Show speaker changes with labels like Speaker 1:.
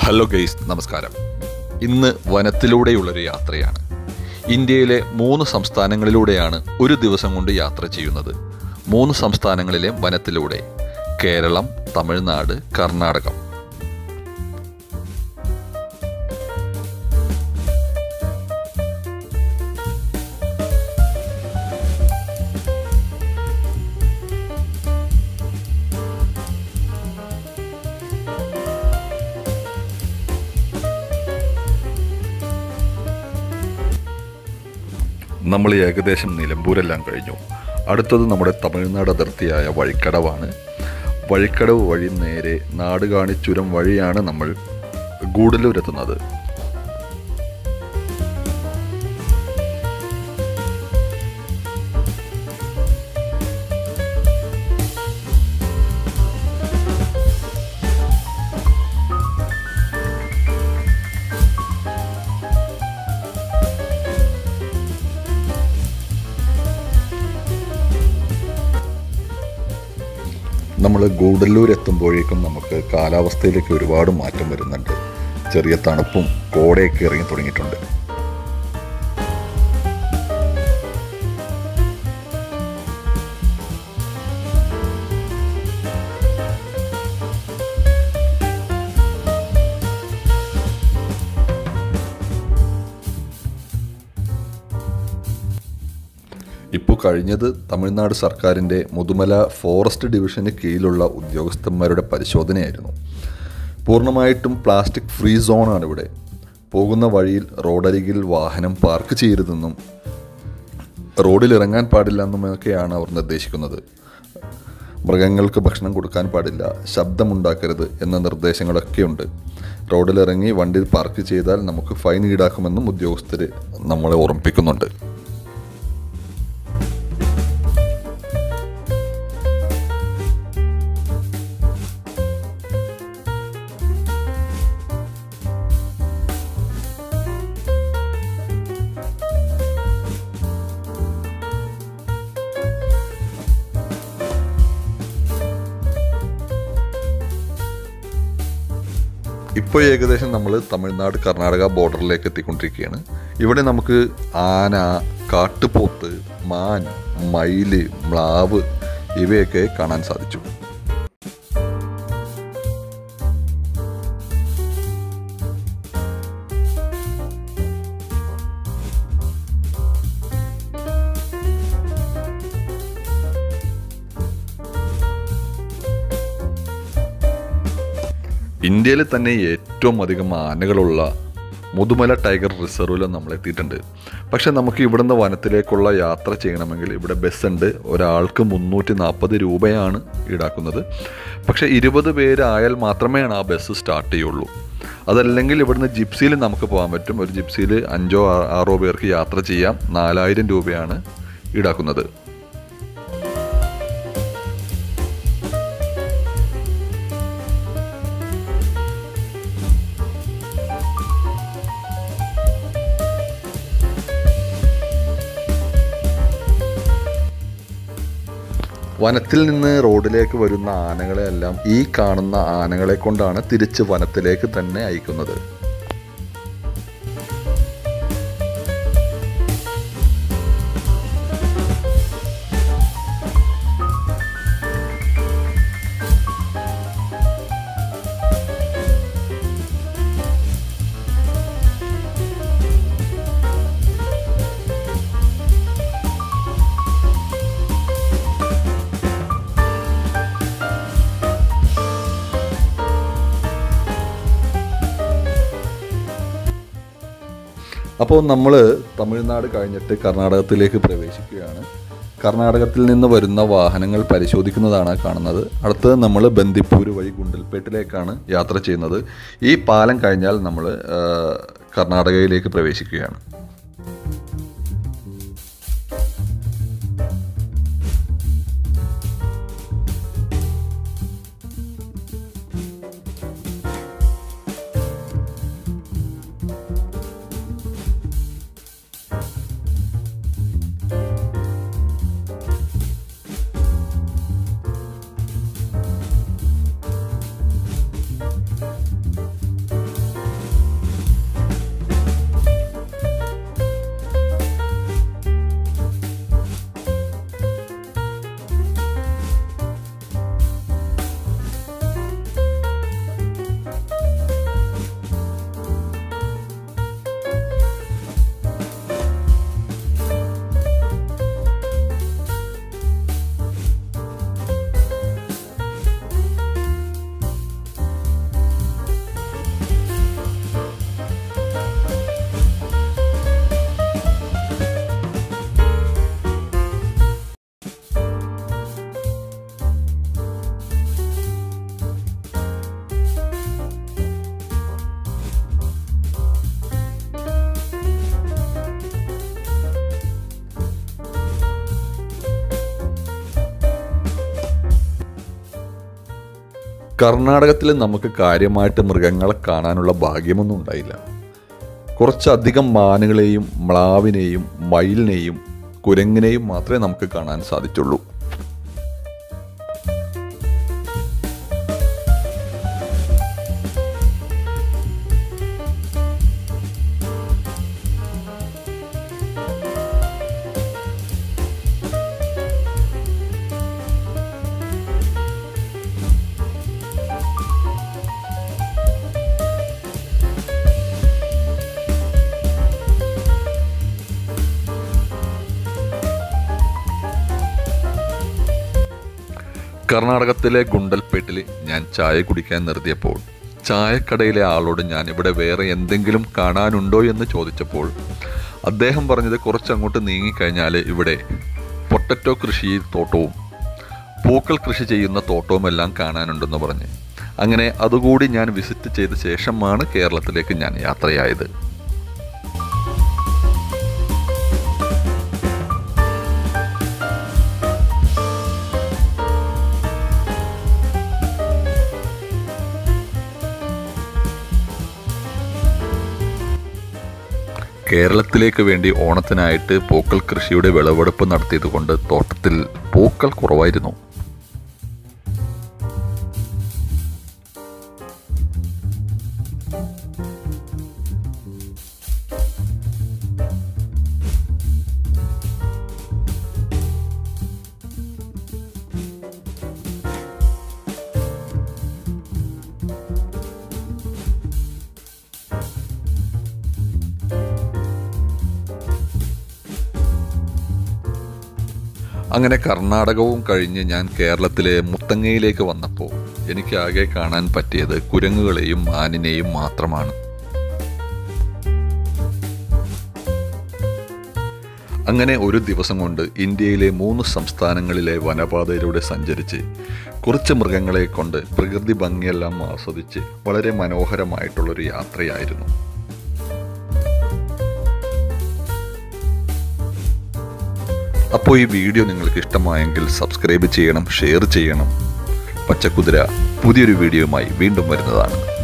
Speaker 1: hello guys നമസ്കാരം ഇന്ന് വനത്തിലൂടെയുള്ളൊരു യാത്രയാണ് ഇന്ത്യയിലെ മൂന്ന് സംസ്ഥാനങ്ങളിലൂടെയാണ് ഒരു ദിവസം കൊണ്ട് യാത്ര ചെയ്യുന്നത് മൂന്ന് സംസ്ഥാനങ്ങളിലെ വനത്തിലൂടെ കേരളം തമിഴ്നാട് കർണാടകം നമ്മൾ ഏകദേശം നിലമ്പൂരെല്ലാം കഴിഞ്ഞു അടുത്തത് നമ്മുടെ തമിഴ്നാട് അതിർത്തിയായ വഴിക്കടവാണ് വഴിക്കടവ് വഴി നേരെ നാടുകാണി ചുരം വഴിയാണ് നമ്മൾ ഗൂഡല്ലൂരെത്തുന്നത് നമ്മൾ ഗൂഡല്ലൂർ എത്തുമ്പോഴേക്കും നമുക്ക് കാലാവസ്ഥയിലേക്ക് ഒരുപാട് മാറ്റം വരുന്നുണ്ട് ചെറിയ തണുപ്പും കോടയൊക്കെ ഇറങ്ങി തുടങ്ങിയിട്ടുണ്ട് ഇപ്പോൾ കഴിഞ്ഞത് തമിഴ്നാട് സർക്കാരിൻ്റെ മുതുമല ഫോറസ്റ്റ് ഡിവിഷന് കീഴിലുള്ള ഉദ്യോഗസ്ഥന്മാരുടെ പരിശോധനയായിരുന്നു പൂർണ്ണമായിട്ടും പ്ലാസ്റ്റിക് ഫ്രീ സോണാണ് ഇവിടെ പോകുന്ന വഴിയിൽ റോഡരികിൽ വാഹനം പാർക്ക് ചെയ്യരുതെന്നും റോഡിൽ ഇറങ്ങാൻ പാടില്ല എന്നുമൊക്കെയാണ് അവർ നിർദ്ദേശിക്കുന്നത് മൃഗങ്ങൾക്ക് ഭക്ഷണം കൊടുക്കാൻ പാടില്ല ശബ്ദമുണ്ടാക്കരുത് എന്ന നിർദ്ദേശങ്ങളൊക്കെയുണ്ട് റോഡിലിറങ്ങി വണ്ടി പാർക്ക് ചെയ്താൽ നമുക്ക് ഫൈൻ ഈടാക്കുമെന്നും ഉദ്യോഗസ്ഥർ നമ്മളെ ഓർമ്മിപ്പിക്കുന്നുണ്ട് ഇപ്പോൾ ഏകദേശം നമ്മൾ തമിഴ്നാട് കർണാടക ബോർഡറിലേക്ക് എത്തിക്കൊണ്ടിരിക്കുകയാണ് ഇവിടെ നമുക്ക് ആന കാട്ടുപോത്ത് മാൻ മയില് മ്ലാവ് ഇവയൊക്കെ കാണാൻ സാധിച്ചു ഇന്ത്യയിൽ തന്നെ ഏറ്റവും അധികം ആനകളുള്ള മുതുമല ടൈഗർ റിസർവിൽ നമ്മൾ എത്തിയിട്ടുണ്ട് പക്ഷെ നമുക്ക് ഇവിടുന്ന് വനത്തിലേക്കുള്ള യാത്ര ചെയ്യണമെങ്കിൽ ഇവിടെ ബസ്സുണ്ട് ഒരാൾക്ക് മുന്നൂറ്റി നാൽപ്പത് രൂപയാണ് ഈടാക്കുന്നത് പക്ഷെ ഇരുപത് പേരായാൽ മാത്രമേ ആ ബസ് സ്റ്റാർട്ട് ചെയ്യുള്ളൂ അതല്ലെങ്കിൽ ഇവിടുന്ന് ജിപ്സിയിൽ നമുക്ക് പോകാൻ പറ്റും ഒരു ജിപ്സിയിൽ അഞ്ചോ ആ- ആറോ പേർക്ക് യാത്ര ചെയ്യാം നാലായിരം രൂപയാണ് ഈടാക്കുന്നത് വനത്തിൽ നിന്ന് റോഡിലേക്ക് വരുന്ന ആനകളെല്ലാം ഈ കാണുന്ന ആനകളെ കൊണ്ടാണ് തിരിച്ച് വനത്തിലേക്ക് തന്നെ അയക്കുന്നത് അപ്പോൾ നമ്മൾ തമിഴ്നാട് കഴിഞ്ഞിട്ട് കർണാടകത്തിലേക്ക് പ്രവേശിക്കുകയാണ് കർണാടകത്തിൽ നിന്ന് വരുന്ന വാഹനങ്ങൾ പരിശോധിക്കുന്നതാണ് കാണുന്നത് അടുത്തത് നമ്മൾ ബന്ദിപ്പൂര് വഴി ഗുണ്ടൽപേട്ടിലേക്കാണ് യാത്ര ചെയ്യുന്നത് ഈ പാലം കഴിഞ്ഞാൽ നമ്മൾ കർണാടകയിലേക്ക് പ്രവേശിക്കുകയാണ് കർണാടകത്തിൽ നമുക്ക് കാര്യമായിട്ട് മൃഗങ്ങളെ കാണാനുള്ള ഭാഗ്യമൊന്നും ഉണ്ടായില്ല കുറച്ചധികം മാനുകളെയും മ്ലാവിനെയും മയിലിനെയും കുരങ്ങിനെയും മാത്രമേ നമുക്ക് കാണാൻ സാധിച്ചുള്ളൂ കർണാടകത്തിലെ ഗുണ്ടൽപേട്ടിൽ ഞാൻ ചായ കുടിക്കാൻ നിർത്തിയപ്പോൾ ചായക്കടയിലെ ആളോട് ഞാൻ ഇവിടെ വേറെ എന്തെങ്കിലും കാണാനുണ്ടോ എന്ന് ചോദിച്ചപ്പോൾ അദ്ദേഹം പറഞ്ഞത് കുറച്ചങ്ങോട്ട് നീങ്ങിക്കഴിഞ്ഞാൽ ഇവിടെ പൊട്ടറ്റോ കൃഷി തോട്ടവും പൂക്കൾ കൃഷി ചെയ്യുന്ന തോട്ടവുമെല്ലാം കാണാനുണ്ടെന്ന് പറഞ്ഞ് അങ്ങനെ അതുകൂടി ഞാൻ വിസിറ്റ് ചെയ്ത ശേഷമാണ് കേരളത്തിലേക്ക് ഞാൻ യാത്രയായത് കേരളത്തിലേക്ക് വേണ്ടി ഓണത്തിനായിട്ട് പൂക്കൾ കൃഷിയുടെ വിളവെടുപ്പ് നടത്തിയതുകൊണ്ട് തോട്ടത്തിൽ പൂക്കൾ കുറവായിരുന്നു അങ്ങനെ കർണാടകവും കഴിഞ്ഞ് ഞാൻ കേരളത്തിലെ മുത്തങ്ങയിലേക്ക് വന്നപ്പോൾ എനിക്ക് ആകെ കാണാൻ പറ്റിയത് കുരങ്ങുകളെയും മാനിനെയും മാത്രമാണ് അങ്ങനെ ഒരു ദിവസം കൊണ്ട് ഇന്ത്യയിലെ മൂന്ന് സംസ്ഥാനങ്ങളിലെ വനപാതയിലൂടെ സഞ്ചരിച്ച് കുറച്ച് മൃഗങ്ങളെ കൊണ്ട് പ്രകൃതി ഭംഗിയെല്ലാം ആസ്വദിച്ച് വളരെ മനോഹരമായിട്ടുള്ളൊരു യാത്രയായിരുന്നു അപ്പോൾ ഈ വീഡിയോ നിങ്ങൾക്ക് ഇഷ്ടമായെങ്കിൽ സബ്സ്ക്രൈബ് ചെയ്യണം ഷെയർ ചെയ്യണം പച്ചക്കുതിര പുതിയൊരു വീഡിയോയുമായി വീണ്ടും വരുന്നതാണ്